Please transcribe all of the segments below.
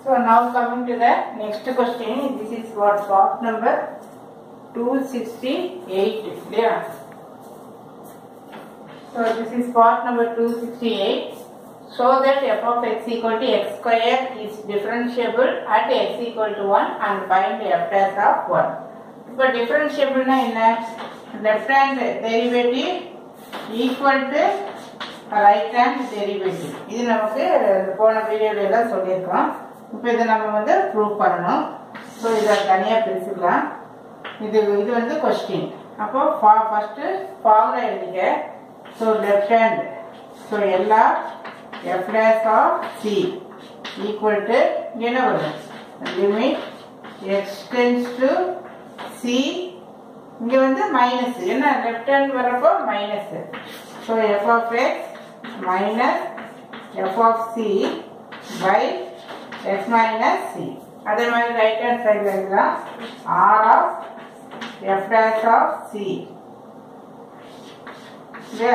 So now coming to the next question, this is what part number 268. Yeah. So this is part number 268. Show that f of x equal to x square is differentiable at x equal to 1 and find f dash of 1. இப்போ differentiableனா என்ன left hand derivative equal to right hand derivative இது நமக்கு போன வீடியோல எல்லாம் சொல்லியிருக்கோம் இப்போ இதை நம்ம வந்து ப்ரூவ் பண்ணணும் ஸோ இதை தனியாக பிரிச்சுக்கலாம் இது இது வந்து கொஸ்டின் அப்போ ஃபர்ஸ்ட் ஃபார்முலா எழுதிக்க ஸோ லெஃப்ட் ஹேண்ட் ஸோ எல்லா F dash of C equal to என்ன வரும் லிமிட் எக்ஸ்டென்ஸ் டு சி இங்க வந்து மைனஸ் என்ன லெஃப்ட் ஹேண்ட் வரப்போ minus so F of X minus F of C by X minus C அதே மாதிரி ரைட் ஹேண்ட் சைடில் எழுதலாம் or of F dash of C இல்லையா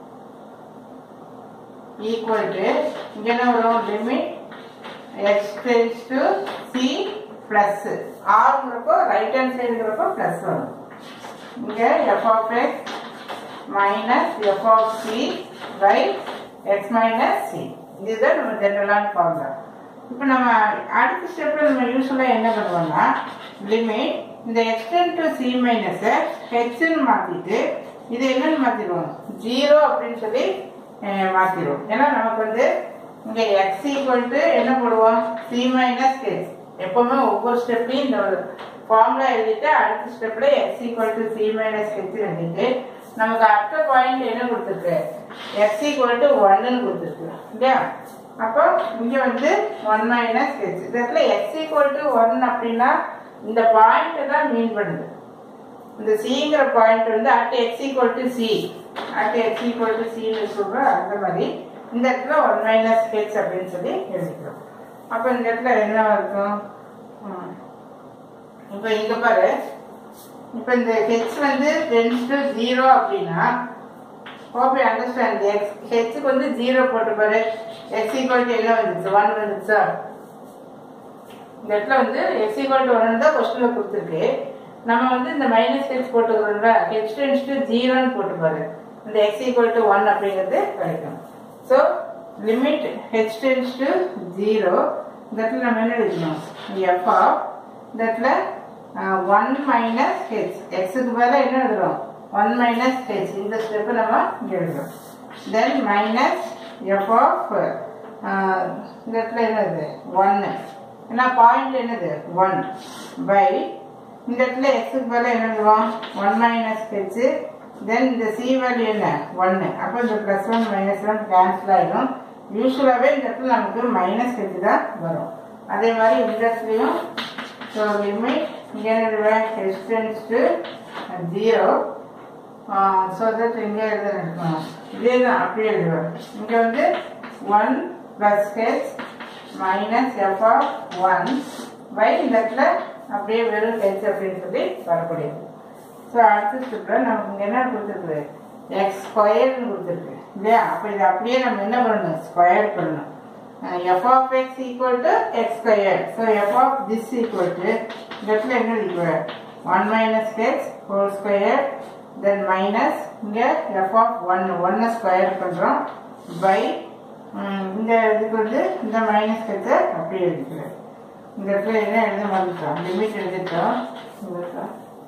ஈக்குவல் டு இங்கே என்ன வரும் limit X tends to C plus ஆறுங்கிறப்போ ரைட் ஹேண்ட் சைடுங்கிறப்போ ப்ளஸ் வரும் இங்கே F of X minus F of C by X minus C இதுதான் நம்ம ஜென்ரலான ஃபார்முலா இப்போ நம்ம அடுத்த ஸ்டெப்பில் நம்ம யூஸ்வலாக என்ன பண்ணுவோம்னா லிமிட் இந்த எக்ஸ்டென்ட் டு சி மைனஸை ஹெச்னு மாற்றிட்டு இது என்னன்னு மாற்றிடுவோம் ஜீரோ அப்படின்னு சொல்லி மாற்றிடுவோம் ஏன்னா நமக்கு வந்து இங்கே எக்ஸ் ஈக்குவல் டு என்ன போடுவோம் சி மைனஸ் ஹெச் எப்பவுமே ஒவ்வொரு ஸ்டெப்லையும் இந்த ஃபார்முலா எழுதிட்டு அடுத்த ஸ்டெப்ல X equal to C minus H எழுதிட்டு நமக்கு அடுத்த பாயிண்ட் என்ன கொடுத்துருக்கு எக்ஸ் ஈக்குவல் டு ஒன்னு கொடுத்துருக்கு இல்லையா அப்போ இங்க வந்து ஒன் மைனஸ் ஹெச் இந்த இடத்துல எக்ஸ் ஈக்குவல் டு ஒன் அப்படின்னா இந்த பாயிண்ட் தான் மீன் பண்ணுது இந்த சிங்கிற பாயிண்ட் வந்து at X equal to C at X equal to சின்னு சொல்றோம் அந்த மாதிரி இந்த இடத்துல ஒன் மைனஸ் ஹெச் அப்படின்னு சொல்லி எழுதிக்கிறோம் அப்போ இந்த இடத்துல என்ன இருக்கும் இப்போ இங்க பாரு இப்போ இந்த ஹெச் வந்து டென்ஸ் டு ஜீரோ அப்படின்னா ஹோப் யூ அண்டர்ஸ்டாண்ட் எக்ஸ் ஹெச்சுக்கு வந்து ஜீரோ போட்டு பாரு எக்ஸ் ஈக்குவல் டு என்ன வந்துச்சு ஒன் வந்துச்சா இந்த இடத்துல வந்து எக்ஸ் ஈக்குவல் டு ஒன் தான் கொஸ்டின்ல கொடுத்துருக்கு நம்ம வந்து இந்த மைனஸ் ஹெச் போட்டுக்கிறோம்ல ஹெச் டென்ஸ் டு ஜீரோன்னு போட்டு பாரு இந்த எக்ஸ் ஈக்குவல் டு ஒன் அப்படிங்கிறது கிடைக்கும் so limit H tends to zero இந்த இடத்துல நம்ம என்ன எழுதணும் எஃப் ஆஃப் இந்த இடத்துல ஒன் மைனஸ் ஹெச் எக்ஸுக்கு பதிலாக என்ன எழுதுறோம் ஒன் மைனஸ் ஹெச் இந்த ஸ்டெப்பு நம்ம இங்கே எழுதுறோம் தென் மைனஸ் எஃப் ஆஃப் இந்த இடத்துல என்னது ஒன்னு ஏன்னா பாயிண்ட் என்னது ஒன் பை இந்த இடத்துல எக்ஸுக்கு பதிலாக என்ன எழுதுவோம் ஒன் மைனஸ் ஹெச் தென் இந்த சி வேல்யூ என்ன ஒன்று அப்போ இந்த plus one minus one cancel ஆகிடும் யூஸ்வலாகவே இந்த இடத்துல நமக்கு மைனஸ் ஹெச் தான் வரும் அதே மாதிரி இந்த இடத்துலையும் ஸோ லிமிட் இங்கே எழுதுவேன் distance to zero so that இங்கே எழுதணும் இதே தான் அப்படியே எழுதுவேன் இங்கே வந்து one plus H minus F of one by இந்த இடத்துல அப்படியே வெறும் ஹெச் அப்படின்னு சொல்லி வரக்கூடியது ஸோ அடுத்த ஸ்டெப்பில் நமக்கு இங்கே என்ன கொடுத்துருக்கு எக்ஸ் ஸ்கொயர்னு கொடுத்துருக்கு இல்லையா அப்போ இது அப்படியே நம்ம என்ன பண்ணணும் ஸ்கொயர் பண்ணணும் F of X equal to X square so F of this equal to இந்த இடத்துல என்ன equal one minus X whole square then minus இங்கே எஃப் ஆஃப் ஒன் ஒன்னை ஸ்கொயர் பண்ணுறோம் பை இந்த இதுக்கு வந்து இந்த மைனஸ் கத்தை அப்படியே எழுதிக்கிறேன் இந்த இடத்துல என்ன எழுத மறந்துட்டோம் லிமிட் எழுதிட்டோம் உங்களுக்கு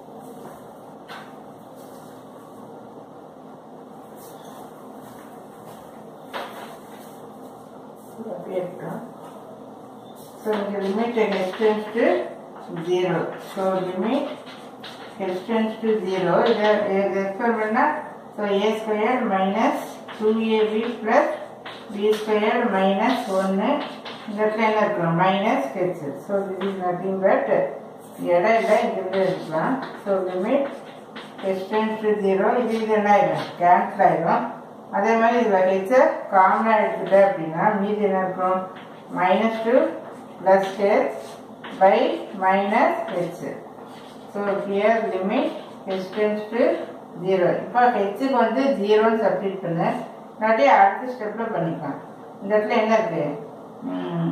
So the limit extends to zero. So limit extends to zero. The experiment so a square minus 2ab plus b square minus 1 இந்த இடத்துல என்ன இருக்கும் minus H so this is nothing but இடம் இல்லை இங்கிருந்து இருக்கலாம் so limit X tends to zero இது இது என்ன ஆயிடும் கேன்சல் ஆயிடும் அதே மாதிரி இதில் ஹெச்சை காமனாக எடுத்துட்டேன் அப்படின்னா மீதி என்ன இருக்கும் minus two plus H by minus H so here limit H tends to zero இப்போ ஹெச்சுக்கு வந்து ஜீரோன்னு சப்ஸ்டிட் பண்ணு இல்லாட்டி அடுத்த ஸ்டெப்பில் பண்ணிக்கலாம் இந்த இடத்துல என்ன இருக்கு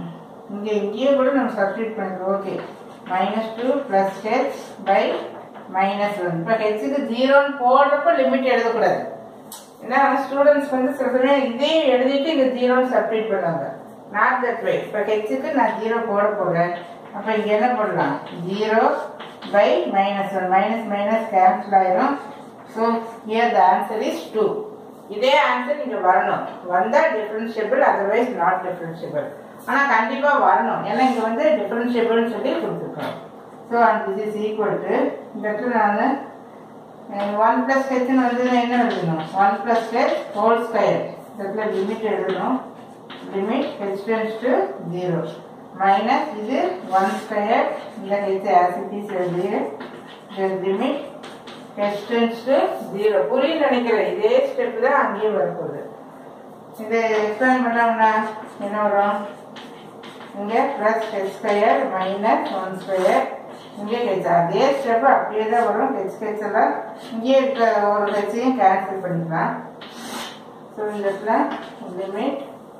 இங்கே இங்கேயும் கூட நம்ம சப்ஸ்டியூட் பண்ணிக்கிறோம் okay minus two plus H by minus one இப்போ ஹெச்சுக்கு ஜீரோன்னு போடுறப்போ லிமிட் எழுதக்கூடாது ஏன்னா ஸ்டூடெண்ட்ஸ் வந்து சில சமயம் இதையும் எழுதிட்டு இங்கே ஜீரோன்னு சப்ஸ்டியூட் பண்ணுவாங்க நாட் தட் வே இப்போ ஹெச்சுக்கு நான் ஜீரோ போட போகிறேன் அப்போ இங்கே என்ன பண்ணலாம் zero by minus one minus minus cancel ஆயிரும் so here the answer is two இதே ஆன்சர் இங்கே வரணும் வந்தால் டிஃப்ரென்ஷியபிள் அதர்வைஸ் நாட் டிஃப்ரென்ஷியபிள் ஆனால் கண்டிப்பாக வரணும் ஏன்னா இங்கே வந்து டிஃப்ரென்ஷியபிள்னு சொல்லி கொடுத்துருக்கோம் so and this is equal to இந்த இடத்துல நான் ஒன் ப்ளஸ் ஹெச்னு வந்து நான் என்ன எழுதணும் one plus H whole square இந்த இடத்துல லிமிட் எழுதணும் limit H tends to zero minus இது ஒன் ஸ்கொயர் இந்த ஹெச் ஆசிட்டிஸ் எழுதி limit H tends to zero புரியும் நினைக்கிறேன் இதே ஸ்டெப் தான் அங்கேயும் வரப்போகுது இதை எக்ஸ்பிளைன் பண்ணோம்னா என்ன வரும் இங்கே plus H square minus one square இங்கே ஹெச் அதே ஸ்டெப் அப்படியே தான் வரும் ஹெச் ஹெச் எல்லாம் இங்கே இருக்கிற ஒரு ஹெச்சையும் கேன்சல் பண்ணிக்கலாம் ஸோ இந்த இடத்துல limit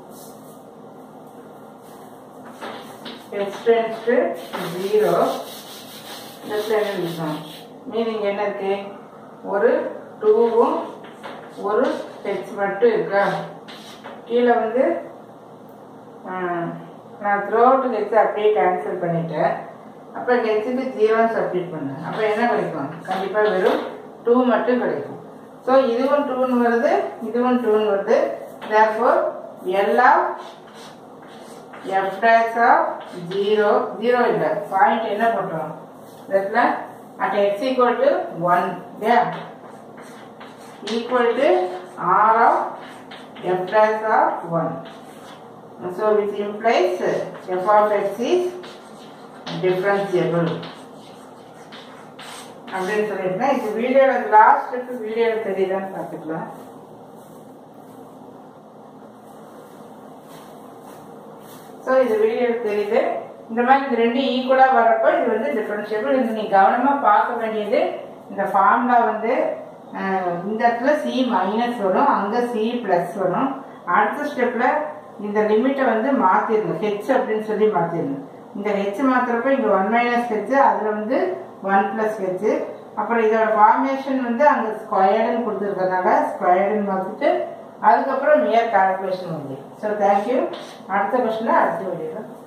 H tends to zero இந்த இடத்துல என்ன இருக்கும் மீனிங் என்ன இருக்கு ஒரு டூவும் ஒரு ஹெச் மட்டும் இருக்கா கீழே வந்து ஆஹ், நான் த்ரோட்டு ஹெச் அப்படியே கேன்சல் பண்ணிட்டேன் அப்போ ஹெச்சுக்கு ஜீரோன்னு சப்ஸ்டிட் பண்ணேன் அப்போ என்ன கிடைக்கும் கண்டிப்பாக வெறும் டூ மட்டும் கிடைக்கும் ஸோ இதுவும் டூன்னு வருது இதுவும் டூன்னு வருது தேர்ஃபோர் எல்லா F dash of zero zero இல்லை பாயிண்ட் என்ன பண்ணுறோம் இடத்துல at X equal to one இல்லையா equal to r of f dash of 1. So which implies f of x is differentiable. அப்படின்னு சொல்லியிருந்தேன் இது வீடியோ லாஸ்ட் ஸ்டெப் வீடியோ தெரியுதான்னு பார்த்துக்கலாம் ஸோ இது வீடியோ தெரியுது இந்த மாதிரி இந்த ரெண்டு ஈக்குவலாக வரப்போ இது வந்து டிஃபரன்ஷியபிள் இது நீ கவனமாக பார்க்க வேண்டியது இந்த ஃபார்முலா வந்து அஹ், இந்த இடத்துல சி மைனஸ் வரும் அங்கே சி ப்ளஸ் வரும் அடுத்த ஸ்டெப்பில் இந்த லிமிட்டை வந்து மாற்றிடணும் ஹெச் அப்படின்னு சொல்லி மாற்றிடணும் இந்த ஹெச் மாத்துறப்ப இங்கே ஒன் மைனஸ் ஹெச் அதில் வந்து ஒன் ப்ளஸ் ஹெச் அப்புறம் இதோட ஃபார்மேஷன் வந்து அங்கே ஸ்கொயர்டுன்னு கொடுத்துருக்கறனால ஸ்கொயர்டுன்னு மாற்றிட்டு அதுக்கப்புறம் மியர் கால்குலேஷன் வந்து ஸோ தேங்க்யூ அடுத்த கொஸ்டினில் அடுத்த வீடியோவில்